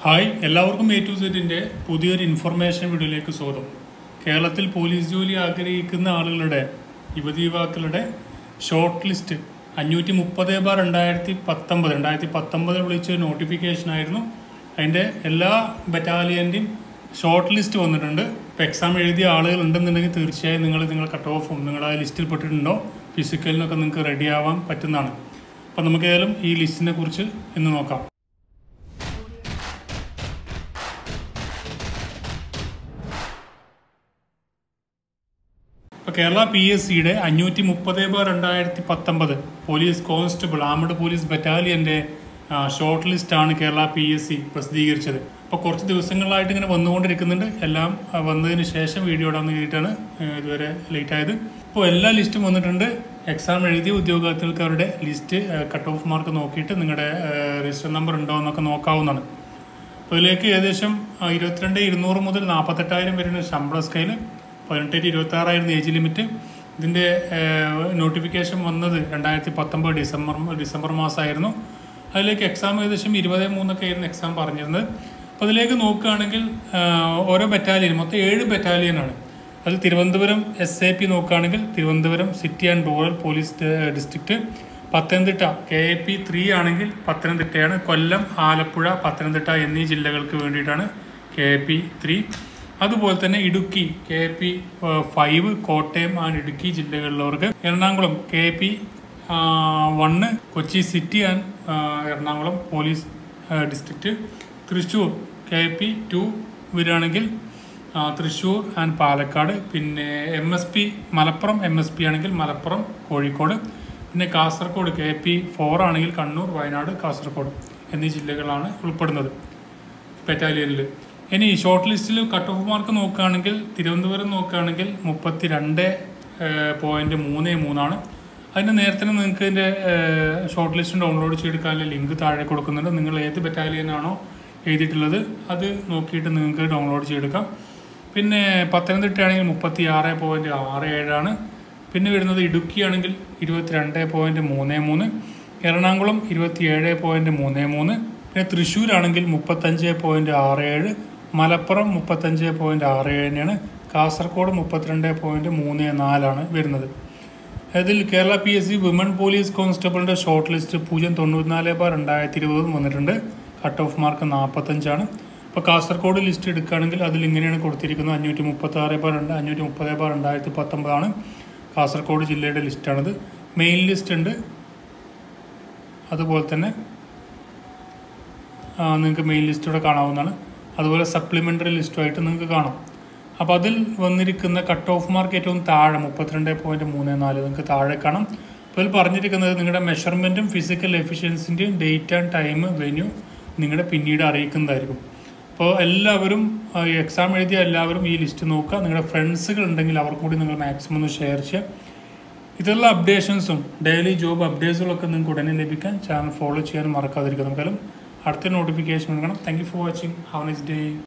hi എല്ലാവർക്കും A to സെറ്റിന്റെ പുതിയൊരു ഇൻഫർമേഷൻ വീഡിയോയിലേക്ക് സ്വാഗതം കേരളത്തിൽ പോലീസ് ജോലി ആഗ്രഹിക്കുന്ന ആളുകളുടെ യുവതി യുവാക്കളുടെ ഷോർട്ട് ലിസ്റ്റ് അഞ്ഞൂറ്റി മുപ്പത് ബാർ രണ്ടായിരത്തി പത്തൊമ്പത് രണ്ടായിരത്തി പത്തൊമ്പതിൽ വിളിച്ച നോട്ടിഫിക്കേഷൻ ആയിരുന്നു അതിൻ്റെ എല്ലാ ബറ്റാലിയൻ്റെയും ഷോർട്ട് ലിസ്റ്റ് വന്നിട്ടുണ്ട് ഇപ്പോൾ എക്സാം എഴുതിയ ആളുകൾ ഉണ്ടെന്നുണ്ടെങ്കിൽ തീർച്ചയായും നിങ്ങൾ നിങ്ങൾ കട്ട് ഓഫും നിങ്ങളുടെ ആ ലിസ്റ്റിൽ പെട്ടിട്ടുണ്ടോ ഫിസിക്കലിനൊക്കെ നിങ്ങൾക്ക് റെഡി ആവാൻ പറ്റുന്നതാണ് അപ്പോൾ നമുക്ക് ഏതായാലും ഈ ലിസ്റ്റിനെ കുറിച്ച് ഇന്ന് നോക്കാം ഇപ്പോൾ കേരള പി എസ് സിയുടെ അഞ്ഞൂറ്റി മുപ്പത് ബാർ രണ്ടായിരത്തി പത്തൊമ്പത് പോലീസ് കോൺസ്റ്റബിൾ ആമഡ് പോലീസ് ബറ്റാലിയൻ്റെ ഷോർട്ട് ലിസ്റ്റാണ് കേരള പി എസ് സി പ്രസിദ്ധീകരിച്ചത് അപ്പോൾ കുറച്ച് ദിവസങ്ങളായിട്ട് ഇങ്ങനെ വന്നുകൊണ്ടിരിക്കുന്നുണ്ട് എല്ലാം ആ, വന്നതിന് ശേഷം വീഡിയോ ഇടാമെന്ന് കരുതിയിട്ടാണ് ആ, ഇതുവരെ ലേറ്റ് ആയത് ഇപ്പോൾ എല്ലാ ലിസ്റ്റും വന്നിട്ടുണ്ട് എക്സാം എഴുതിയ ഉദ്യോഗാർത്ഥികൾക്കാരുടെ ലിസ്റ്റ് കട്ട് ഓഫ് മാർക്ക് നോക്കിയിട്ട് നിങ്ങളുടെ രജിസ്റ്റർ നമ്പർ ഉണ്ടോ എന്നൊക്കെ നോക്കാവുന്നതാണ് അപ്പോൾ ഇതിലേക്ക് ഏകദേശം ആ, ഇരുപത്തിരണ്ട് ഇരുന്നൂറ് മുതൽ നാൽപ്പത്തെട്ടായിരം വരുന്ന ശമ്പള സ്കെയില് പതിനെട്ട് ടു ഇരുപത്തി ആറായിരുന്നു ഏജ് ലിമിറ്റ് ഇതിൻ്റെ നോട്ടിഫിക്കേഷൻ വന്നത് രണ്ടായിരത്തി പത്തൊമ്പത് ഡിസംബർ ഡിസംബർ മാസമായിരുന്നു അതിലേക്ക് എക്സാം ഏകദേശം ഇരുപത് മൂന്നൊക്കെ ആയിരുന്നു എക്സാം പറഞ്ഞിരുന്നത് അപ്പോൾ അതിലേക്ക് നോക്കുകയാണെങ്കിൽ ആ, ഓരോ ബറ്റാലിയൻ മൊത്തം ഏഴ് ബറ്റാലിയനാണ് അതിൽ തിരുവനന്തപുരം എസ് എ പി നോക്കുകയാണെങ്കിൽ Thiruvananthapuram city and rural police district Pathanamthitta K A P three ആണെങ്കിൽ പത്തനംതിട്ടയാണ് കൊല്ലം ആലപ്പുഴ പത്തനംതിട്ട എന്നീ ജില്ലകൾക്ക് വേണ്ടിയിട്ടാണ് കെ എ പി ത്രീ അതുപോലെ തന്നെ Idukki K A P five Kottayam and Idukki ജില്ലകളിലുള്ളവർക്ക് Ernakulam K A P one Kochi city and Ernakulam police district Thrissur K A P two വരികയാണെങ്കിൽ ആ, തൃശ്ശൂർ ആൻഡ് പാലക്കാട് പിന്നെ M S P Malappuram M S P ആണെങ്കിൽ മലപ്പുറം കോഴിക്കോട് പിന്നെ കാസർഗോഡ് കെ പി ഫോർ ആണെങ്കിൽ കണ്ണൂർ വയനാട് കാസർഗോഡ് എന്നീ ജില്ലകളാണ് ഉൾപ്പെടുന്നത് ബറ്റാലിയനിൽ ഇനി ഷോർട്ട് ലിസ്റ്റിൽ കട്ട് ഓഫ് മാർക്ക് നോക്കുകയാണെങ്കിൽ തിരുവനന്തപുരം നോക്കുകയാണെങ്കിൽ മുപ്പത്തി രണ്ട് പോയിന്റ് മൂന്ന് മൂന്നാണ് അതിന് നേരത്തെ തന്നെ നിങ്ങൾക്ക് ഇതിൻ്റെ ഷോർട്ട് ലിസ്റ്റ് ഡൗൺലോഡ് ചെയ്തെടുക്കാനുള്ള ലിങ്ക് താഴെ കൊടുക്കുന്നുണ്ട് നിങ്ങൾ ഏത് ബറ്റാലിയനാണോ എഴുതിയിട്ടുള്ളത് അത് നോക്കിയിട്ട് നിങ്ങൾക്ക് ഡൗൺലോഡ് ചെയ്തെടുക്കാം പിന്നെ പത്തനംതിട്ട ആണെങ്കിൽ മുപ്പത്തി ആറ് പോയിൻറ്റ് ആറ് ഏഴാണ് പിന്നെ വരുന്നത് ഇടുക്കി ആണെങ്കിൽ ഇരുപത്തിരണ്ട് പോയിൻറ്റ് മൂന്ന് മൂന്ന് എറണാകുളം ഇരുപത്തിയേഴ് പോയിൻറ്റ് മൂന്ന് മൂന്ന് പിന്നെ തൃശ്ശൂരാണെങ്കിൽ മുപ്പത്തഞ്ച് പോയിൻറ്റ് ആറ് ഏഴ് മലപ്പുറം മുപ്പത്തഞ്ച് പോയിൻറ്റ് ആറ് ഏഴിനാണ് കാസർഗോഡ് മുപ്പത്തിരണ്ട് പോയിൻറ്റ് മൂന്ന് നാലാണ് വരുന്നത് അതിൽ Kerala P S C women police കോൺസ്റ്റബിളിൻ്റെ ഷോർട്ട് ലിസ്റ്റ് പൂജ്യം തൊണ്ണൂറ്റിനാല് ബാർ രണ്ടായിരത്തി ഇരുപതും വന്നിട്ടുണ്ട് കട്ട് ഓഫ് മാർക്ക് നാൽപ്പത്തഞ്ചാണ് ഇപ്പോൾ കാസർഗോഡ് ലിസ്റ്റ് എടുക്കുകയാണെങ്കിൽ അതിൽ ഇങ്ങനെയാണ് കൊടുത്തിരിക്കുന്നത് അഞ്ഞൂറ്റി മുപ്പത്തി ആറ് ബാർ രണ്ട് അഞ്ഞൂറ്റി മുപ്പത് ബാർ രണ്ടായിരത്തി പത്തൊമ്പതാണ് കാസർഗോഡ് ജില്ലയുടെ ലിസ്റ്റാണിത് മെയിൻ ലിസ്റ്റ് ഉണ്ട് അതുപോലെ തന്നെ നിങ്ങൾക്ക് മെയിൻ ലിസ്റ്റൂടെ കാണാവുന്നതാണ് അതുപോലെ സപ്ലിമെൻ്ററി ലിസ്റ്റുമായിട്ട് നിങ്ങൾക്ക് കാണാം അപ്പോൾ അതിൽ വന്നിരിക്കുന്ന കട്ട് ഓഫ് മാർക്ക് ഏറ്റവും താഴെ മുപ്പത്തിരണ്ട് പോയിൻറ്റ് മൂന്ന് നാല് നിങ്ങൾക്ക് താഴെ കാണാം അപ്പോൾ ഇതിൽ പറഞ്ഞിരിക്കുന്നത് നിങ്ങളുടെ മെഷർമെൻറ്റും ഫിസിക്കൽ എഫിഷ്യൻസിൻ്റെയും ഡേറ്റ് ആൻഡ് ടൈം വെന്യൂ നിങ്ങളുടെ പിന്നീട് അറിയിക്കുന്നതായിരിക്കും അപ്പോൾ എല്ലാവരും എക്സാം എഴുതിയ എല്ലാവരും ഈ ലിസ്റ്റ് നോക്കുക നിങ്ങളുടെ ഫ്രണ്ട്സുകൾ ഉണ്ടെങ്കിൽ അവർക്കും കൂടി നിങ്ങൾ മാക്സിമം ഒന്ന് ഷെയർ ചെയ്യുക ഇതുള്ള അപ്ഡേഷൻസും ഡെയിലി ജോബ് അപ്ഡേറ്റ്സുകളൊക്കെ നിങ്ങൾക്ക് ഉടനെ ലഭിക്കാൻ ചാനൽ ഫോളോ ചെയ്യാൻ മറക്കാതിരിക്കുക നമുക്കെല്ലാം അടുത്ത നോട്ടിഫിക്കേഷൻ എടുക്കണം thank you for watching have nice day